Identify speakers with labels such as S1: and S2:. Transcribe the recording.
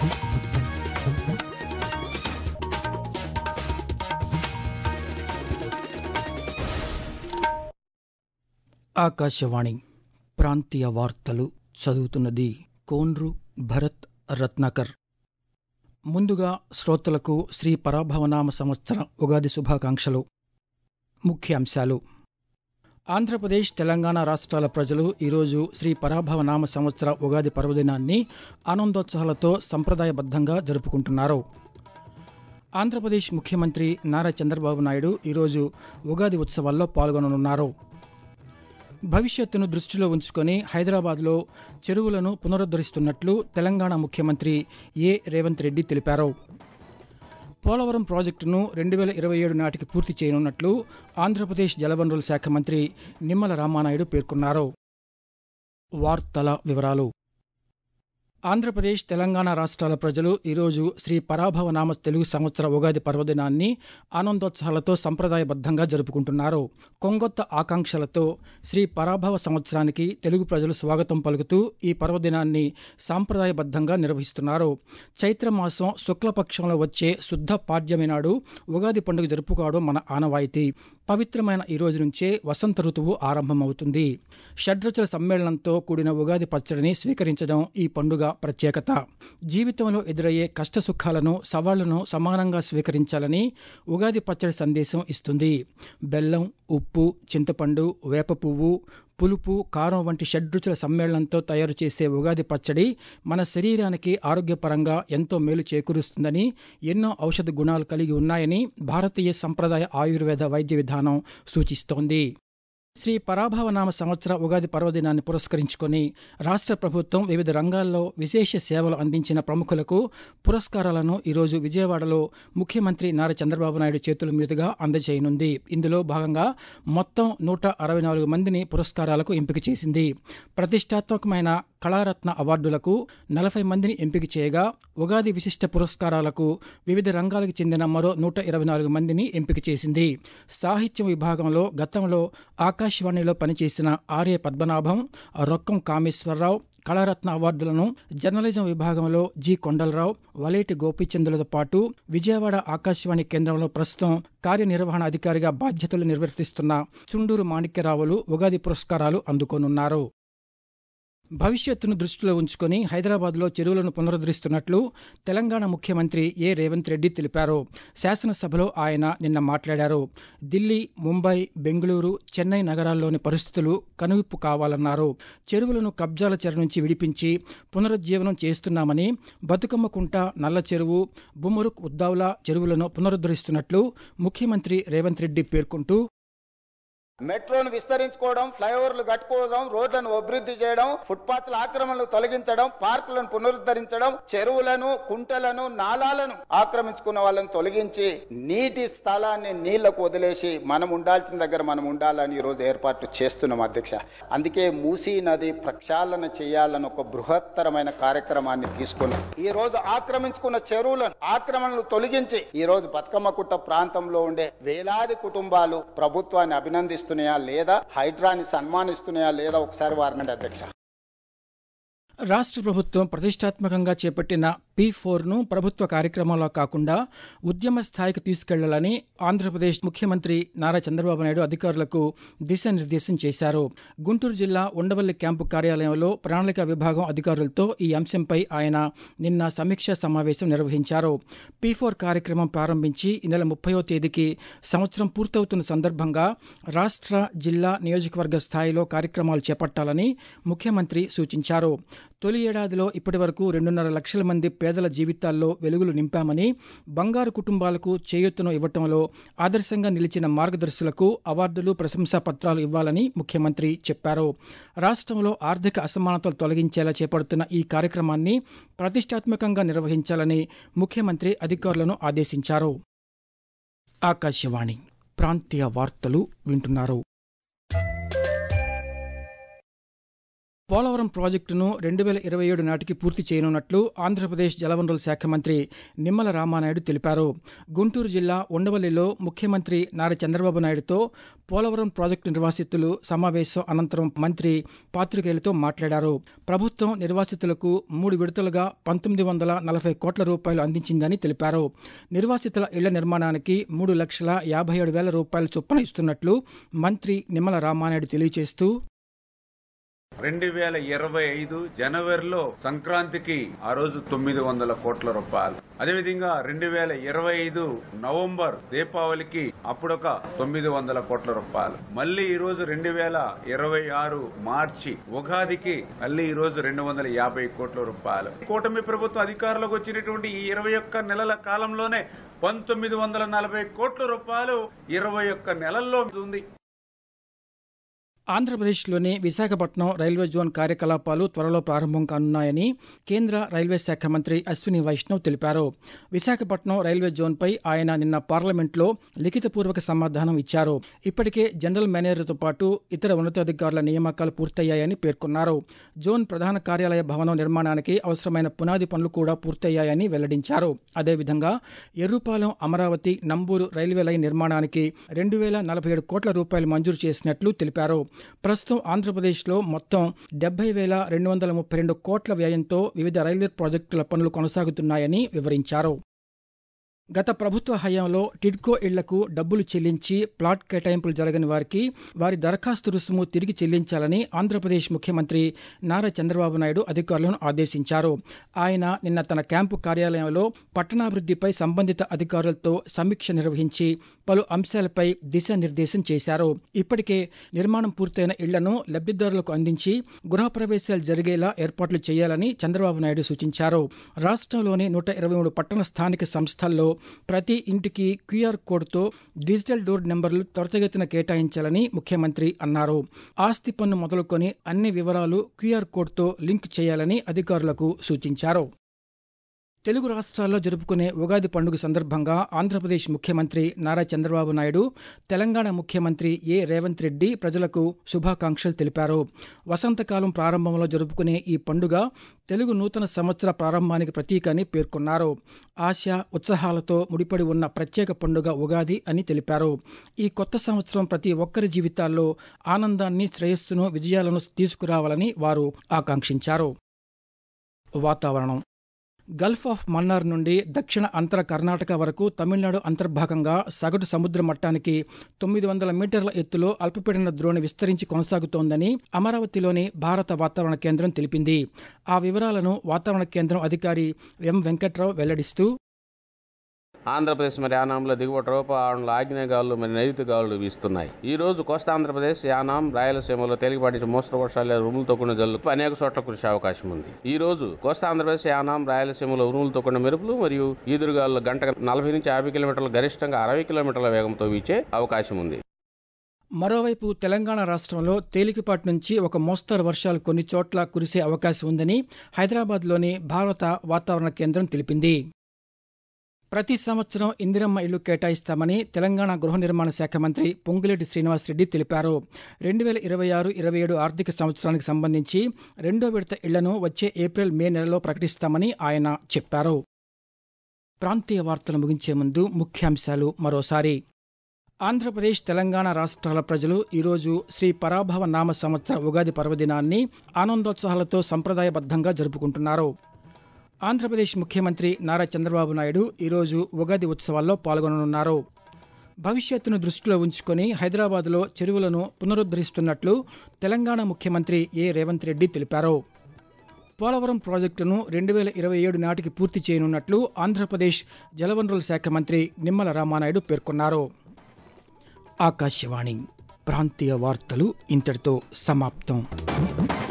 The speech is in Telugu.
S1: ఆకాశవాణి ప్రాంతీయ వార్తలు చదువుతున్నది కోన్రు భరత్ రత్నాకర్ ముందుగా శ్రోతలకు శ్రీ పరాభవనామ సంవత్సర ఉగాది శుభాకాంక్షలు ముఖ్యాంశాలు ఆంధ్రప్రదేశ్ తెలంగాణ రాష్ట్రాల ప్రజలు ఈరోజు శ్రీ పరాభవనామ సంవత్సర ఉగాది పర్వదినాన్ని ఆనందోత్సాహాలతో సంప్రదాయబద్ధంగా జరుపుకుంటున్నారు ఆంధ్రప్రదేశ్ ముఖ్యమంత్రి నారా చంద్రబాబు నాయుడు ఈరోజు ఉగాది ఉత్సవాల్లో పాల్గొననున్నారు భవిష్యత్తును దృష్టిలో ఉంచుకొని హైదరాబాద్లో చెరువులను పునరుద్ధరిస్తున్నట్లు తెలంగాణ ముఖ్యమంత్రి ఏ రేవంత్ రెడ్డి తెలిపారు పోలవరం ప్రాజెక్టును రెండు వేల ఇరవై ఏడు నాటికి పూర్తి చేయనున్నట్లు ఆంధ్రప్రదేశ్ జలవనరుల శాఖ మంత్రి నిమ్మల రామానాయుడు పేర్కొన్నారు వార్తల వివరాలు ఆంధ్రప్రదేశ్ తెలంగాణ రాష్ట్రాల ప్రజలు ఈరోజు శ్రీ పరాభవనామ తెలుగు సంవత్సర ఉగాది పర్వదినాన్ని ఆనందోత్సాహాలతో సంప్రదాయబద్ధంగా జరుపుకుంటున్నారు కొంగొత్త ఆకాంక్షలతో శ్రీ పరాభవ సంవత్సరానికి తెలుగు ప్రజలు స్వాగతం పలుకుతూ ఈ పర్వదినాన్ని సాంప్రదాయబద్ధంగా నిర్వహిస్తున్నారు చైత్రమాసం శుక్లపక్షంలో వచ్చే శుద్ధ పాడ్యమి నాడు ఉగాది పండుగ జరుపుకోవడం మన ఆనవాయితీ పవిత్రమైన ఈ రోజు నుంచే వసంత ఋతువు ఆరంభమవుతుంది షడ్రుచుల సమ్మేళనంతో కూడిన ఉగాది పచ్చడిని స్వీకరించడం ఈ పండుగ ప్రత్యేకత జీవితంలో ఎదురయ్యే కష్ట సుఖాలను సవాళ్లను సమానంగా స్వీకరించాలని ఉగాది పచ్చడి సందేశం ఇస్తుంది బెల్లం ఉప్పు చింతపండు వేప పువ్వు పులుపు కారం వంటి షడ్రుచుల సమ్మేళనంతో తయారు చేసే ఉగాది పచ్చడి మన శరీరానికి ఆరోగ్యపరంగా ఎంతో మేలు చేకూరుస్తుందని ఎన్నో ఔషధ గుణాలు కలిగి ఉన్నాయని భారతీయ సంప్రదాయ ఆయుర్వేద వైద్య విధానం సూచిస్తోంది శ్రీ పరాభవనామ సంవత్సర ఉగాది పర్వదినాన్ని పురస్కరించుకొని రాష్ట్ర ప్రభుత్వం వివిధ రంగాల్లో విశేష సేవలు అందించిన ప్రముఖులకు పురస్కారాలను ఈరోజు విజయవాడలో ముఖ్యమంత్రి నారా చంద్రబాబు నాయుడు చేతుల మీదుగా అందజేయనుంది ఇందులో భాగంగా మొత్తం నూట అరవై నాలుగు మందిని పురస్కారాలకు ఎంపిక చేసింది ప్రతిష్టాత్మకమైన కళారత్న అవార్డులకు నలభై మందిని ఎంపిక చేయగా ఉగాది విశిష్ట పురస్కారాలకు వివిధ రంగాలకు చెందిన మరో నూట ఇరవై నాలుగు మందిని ఎంపిక చేసింది సాహిత్యం విభాగంలో గతంలో ఆకాశవాణిలో పనిచేసిన ఆర్య పద్మనాభం రొక్కం కామేశ్వరరావు కళారత్న అవార్డులను జర్నలిజం విభాగంలో జి కొండలరావు వలేటి గోపీచందులతో పాటు విజయవాడ ఆకాశవాణి కేంద్రంలో ప్రస్తుతం కార్యనిర్వహణ అధికారిగా బాధ్యతలు నిర్వర్తిస్తున్న చుండూరు మాణిక్యరావులు ఉగాది పురస్కారాలు అందుకోనున్నారు భవిష్యత్తును దృష్టిలో ఉంచుకొని హైదరాబాద్లో చెరువులను పునరుద్ధరిస్తున్నట్లు తెలంగాణ ముఖ్యమంత్రి ఏ రేవంత్ రెడ్డి తెలిపారు శాసనసభలో ఆయన నిన్న మాట్లాడారు దిల్లీ ముంబై బెంగళూరు చెన్నై నగరాల్లోని పరిస్థితులు కనువిప్పు కావాలన్నారు చెరువులను కబ్జాల చెర నుంచి విడిపించి పునరుజ్జీవనం చేస్తున్నామని బతుకమ్మ కుంట నల్ల చెరువు బుమరుక్ ఉద్దౌలా చెరువులను పునరుద్ధరిస్తున్నట్లు ముఖ్యమంత్రి రేవంత్ రెడ్డి పేర్కొంటూ
S2: మెట్రోను విస్తరించుకోవడం ఫ్లైఓవర్లు కట్టుకోవడం రోడ్లను అభివృద్ధి చేయడం ఫుట్పాత్ల ఆక్రమణలు తొలగించడం పార్కులను పునరుద్ధరించడం చెరువులను కుంటలను నాలాలను ఆక్రమించుకున్న వాళ్ళని తొలగించి నీటి స్థలాన్ని నీళ్లకు వదిలేసి మనం ఉండాల్సిన దగ్గర మనం ఉండాలని ఈ రోజు ఏర్పాట్లు చేస్తున్నాం అధ్యక్ష అందుకే మూసీ నది ప్రక్షాళన చేయాలని ఒక బృహత్తరమైన కార్యక్రమాన్ని తీసుకున్నాం ఈ రోజు ఆక్రమించుకున్న చెరువులను ఆక్రమణలు తొలగించి ఈ రోజు బతుకమ్మ కుట్ట ప్రాంతంలో ఉండే వేలాది కుటుంబాలు ప్రభుత్వాన్ని అభినందిస్తున్నాయా లేదా హైడ్రాని సన్మానిస్తున్నాయా లేదా ఒకసారి వారినండి అధ్యక్ష
S1: రాష్ట్ర ప్రభుత్వం ప్రతిష్టాత్మకంగా చేపట్టిన పీ ఫోర్ను ప్రభుత్వ కార్యక్రమంలో కాకుండా ఉద్యమ స్థాయికి తీసుకెళ్లాలని ఆంధ్రప్రదేశ్ ముఖ్యమంత్రి నారా చంద్రబాబు నాయుడు అధికారులకు దిశానిర్దేశం చేశారు గుంటూరు జిల్లా ఉండవల్లి క్యాంపు కార్యాలయంలో ప్రణాళిక విభాగం అధికారులతో ఈ అంశంపై ఆయన నిన్న సమీక్షా సమావేశం నిర్వహించారు పీ ఫోర్ కార్యక్రమం ప్రారంభించి ఈ నెల ముప్పయో తేదీకి సంవత్సరం పూర్తవుతున్న సందర్భంగా రాష్ట్ర జిల్లా నియోజకవర్గ స్థాయిలో కార్యక్రమాలు చేపట్టాలని ముఖ్యమంత్రి సూచించారు తొలి ఏడాదిలో ఇప్పటి వరకు రెండున్నర లక్షల మంది పేదల జీవితాల్లో వెలుగులు నింపామని బంగారు కుటుంబాలకు చేయూతను ఇవ్వటంలో ఆదర్శంగా నిలిచిన మార్గదర్శులకు అవార్డులు ప్రశంసా పత్రాలు ఇవ్వాలని ముఖ్యమంత్రి చెప్పారు రాష్ట్రంలో ఆర్థిక అసమానతలు తొలగించేలా చేపడుతున్న ఈ కార్యక్రమాన్ని ప్రతిష్టాత్మకంగా నిర్వహించాలని ముఖ్యమంత్రి అధికారులను ఆదేశించారు ఆకాశవాణి ప్రాంతీయ వార్తలు వింటున్నారు పోలవరం ప్రాజెక్టును రెండు వేల ఇరవై ఏడు నాటికి పూర్తి చేయనున్నట్లు ఆంధ్రప్రదేశ్ జలవనరుల శాఖ మంత్రి నిమ్మల రామానాయుడు తెలిపారు గుంటూరు జిల్లా ఉండవల్లిలో ముఖ్యమంత్రి నారా చంద్రబాబు నాయుడుతో పోలవరం ప్రాజెక్టు నిర్వాసితులు సమావేశం అనంతరం మంత్రి పాత్రికేయులతో మాట్లాడారు ప్రభుత్వం నిర్వాసితులకు మూడు విడతలుగా పంతొమ్మిది వందల నలభై కోట్ల రూపాయలు అందించిందని తెలిపారు నిర్వాసితుల ఇళ్ల నిర్మాణానికి మూడు లక్షల యాభై ఏడు వేల రూపాయల చొప్పున ఇస్తున్నట్లు మంత్రి నిమ్మల రామానాయుడు తెలియజేస్తూ
S3: రెండు వేల ఇరవై ఐదు జనవరిలో సంక్రాంతికి ఆ రోజు తొమ్మిది వందల కోట్ల రూపాయలు అదేవిధంగా రెండు వేల ఇరవై ఐదు నవంబర్ దీపావళికి అప్పుడొక తొమ్మిది వందల కోట్ల రూపాయలు మళ్ళీ ఈ రోజు రెండు వేల ఇరవై ఆరు మార్చి ఉగాదికి మళ్ళీ ఈ రోజు రెండు వందల యాభై కోట్ల రూపాయలు కూటమి ప్రభుత్వం అధికారంలోకి వచ్చినటువంటి ఈ ఇరవై ఒక్క నెలల కాలంలోనే పంతొమ్మిది వందల నలభై కోట్ల రూపాయలు ఇరవై ఒక్క నెలల్లో ఉంది
S1: ఆంధ్రప్రదేశ్లోని విశాఖపట్నం రైల్వే జోన్ కార్యకలాపాలు త్వరలో ప్రారంభం కానున్నాయని కేంద్ర రైల్వే శాఖ మంత్రి అశ్విని వైష్ణవ్ తెలిపారు విశాఖపట్నం రైల్వే జోన్పై ఆయన నిన్న పార్లమెంట్లో లిఖితపూర్వక సమాధానం ఇచ్చారు ఇప్పటికే జనరల్ మేనేజర్తో పాటు ఇతర ఉన్నతాధికారుల నియామకాలు పూర్తయ్యాయని పేర్కొన్నారు జోన్ ప్రధాన కార్యాలయ భవనం నిర్మాణానికి అవసరమైన పునాది పనులు కూడా పూర్తయ్యాయని వెల్లడించారు అదేవిధంగా ఎర్రుపాలెం అమరావతి నంబూరు రైల్వే లైన్ నిర్మాణానికి రెండు వేల నలభై ఏడు కోట్ల రూపాయలు మంజూరు చేసినట్లు తెలిపారు ప్రస్తుతం ఆంధ్రప్రదేశ్లో మొత్తం డెబ్బై వేల రెండు వందల ముప్పై రెండు కోట్ల వ్యయంతో వివిధ రైల్వే ప్రాజెక్టుల పనులు కొనసాగుతున్నాయని వివరించారు గత ప్రభుత్వ హయాంలో టిడ్కో ఇళ్లకు డబ్బులు చెల్లించి ప్లాట్ కేటాయింపులు జరగని వారికి వారి దరఖాస్తు రుసుము తిరిగి చెల్లించాలని ఆంధ్రప్రదేశ్ ముఖ్యమంత్రి నారా చంద్రబాబు నాయుడు అధికారులను ఆదేశించారు ఆయన నిన్న తన క్యాంపు కార్యాలయంలో పట్టణాభివృద్ధిపై సంబంధిత అధికారులతో సమీక్ష నిర్వహించి పలు అంశాలపై దిశానిర్దేశం చేశారు ఇప్పటికే నిర్మాణం పూర్తయిన ఇళ్లను లబ్ధిదారులకు అందించి గృహప్రవేశాలు జరిగేలా ఏర్పాట్లు చేయాలని చంద్రబాబు నాయుడు సూచించారు రాష్ట్రంలోని నూట ఇరవై మూడు పట్టణ స్థానిక సంస్థల్లో ప్రతి ఇంటికి క్యూఆర్ కోడ్తో డిజిటల్ డోర్ నెంబర్లు త్వరితగతిన కేటాయించాలని ముఖ్యమంత్రి అన్నారు ఆస్తి పన్ను మొదలుకొని అన్ని వివరాలు క్యూఆర్ కోడ్తో లింక్ చేయాలని అధికారులకు సూచించారు తెలుగు రాష్ట్రాల్లో జరుపుకునే ఉగాది పండుగ సందర్భంగా ఆంధ్రప్రదేశ్ ముఖ్యమంత్రి నారా చంద్రబాబు నాయుడు తెలంగాణ ముఖ్యమంత్రి ఏ రేవంత్ రెడ్డి ప్రజలకు శుభాకాంక్షలు తెలిపారు వసంతకాలం ప్రారంభంలో జరుపుకునే ఈ పండుగ తెలుగు నూతన సంవత్సర ప్రారంభానికి ప్రతీక అని పేర్కొన్నారు ఆశ ఉత్సాహాలతో ముడిపడి ఉన్న ప్రత్యేక పండుగ ఉగాది అని తెలిపారు ఈ కొత్త సంవత్సరం ప్రతి ఒక్కరి జీవితాల్లో ఆనందాన్ని శ్రేయస్సును విజయాలను తీసుకురావాలని వారు ఆకాంక్షించారు వాతావరణం గల్ఫ్ ఆఫ్ మన్నార్ నుండి దక్షిణ అంతర కర్ణాటక వరకు తమిళనాడు అంతర్భాగంగా సగటు సముద్ర మట్టానికి తొమ్మిది వందల మీటర్ల ఎత్తులో అల్పపీడన ద్రోణి విస్తరించి కొనసాగుతోందని అమరావతిలోని భారత వాతావరణ కేంద్రం తెలిపింది ఆ వివరాలను వాతావరణ కేంద్రం అధికారి ఎం వెంకట్రావు వెల్లడిస్తూ
S4: ఆంధ్రప్రదేశ్ మరి యానాంలో దిగుబడి రూపంలో ఆగ్నేయ గాలులు మరి నైరుతి గాలులు వీస్తున్నాయి ఈ రోజు కోస్తా ఆంధ్రప్రదేశ్ యానాం రాయలసీమలో తేలికపాటి నుంచి మోస్తరు వర్షాలు ఉరుములతో కూడిన జల్లుకు అనేక చోట్ల కురిసే అవకాశం ఉంది ఈ రోజు కోస్తా ఆంధ్రప్రదేశ్ యానాం రాయలసీమలో ఉరుములతో కూడిన మెరుపులు మరియు ఈదురుగాలు గంట నలభై నుంచి యాభై కిలోమీటర్ల గరిష్టంగా అరవై కిలోమీటర్ల వేగంతో వీచే అవకాశం ఉంది
S1: మరోవైపు తెలంగాణ రాష్ట్రంలో తేలికపాటి నుంచి ఒక మోస్తరు వర్షాలు కొన్ని చోట్ల కురిసే అవకాశం ఉందని హైదరాబాద్లోని భారత వాతావరణ కేంద్రం తెలిపింది ప్రతి సంవత్సరం ఇందిరమ్మ ఇల్లు కేటాయిస్తామని తెలంగాణ గృహ నిర్మాణ శాఖ మంత్రి పొంగులేటి శ్రీనివాసరెడ్డి తెలిపారు రెండు వేల ఇరవై ఆరు ఇరవై ఏడు ఆర్థిక సంవత్సరానికి సంబంధించి రెండో విడత ఇళ్లను వచ్చే ఏప్రిల్ మే నెలలో ప్రకటిస్తామని ఆయన చెప్పారు ప్రాంతీయ వార్తలు ముగించే ముందు ముఖ్యాంశాలు మరోసారి ఆంధ్రప్రదేశ్ తెలంగాణ రాష్ట్రాల ప్రజలు ఈరోజు శ్రీ పరాభవ నామ సంవత్సర ఉగాది పర్వదినాన్ని ఆనందోత్సాహాలతో సంప్రదాయబద్ధంగా జరుపుకుంటున్నారు ఆంధ్రప్రదేశ్ ముఖ్యమంత్రి నారా చంద్రబాబు నాయుడు ఈరోజు ఉగాది ఉత్సవాల్లో పాల్గొననున్నారు భవిష్యత్తును దృష్టిలో ఉంచుకొని హైదరాబాద్లో చెరువులను పునరుద్ధరిస్తున్నట్లు తెలంగాణ ముఖ్యమంత్రి ఏ రేవంత్ రెడ్డి తెలిపారు పోలవరం ప్రాజెక్టును రెండు వేల ఇరవై ఏడు నాటికి పూర్తి చేయనున్నట్లు ఆంధ్రప్రదేశ్ జలవనరుల శాఖ మంత్రి నిమ్మల రామానాయుడు పేర్కొన్నారు ఆకాశవాణి ప్రాంతీయ వార్తలు ఇంతటితో సమాప్తం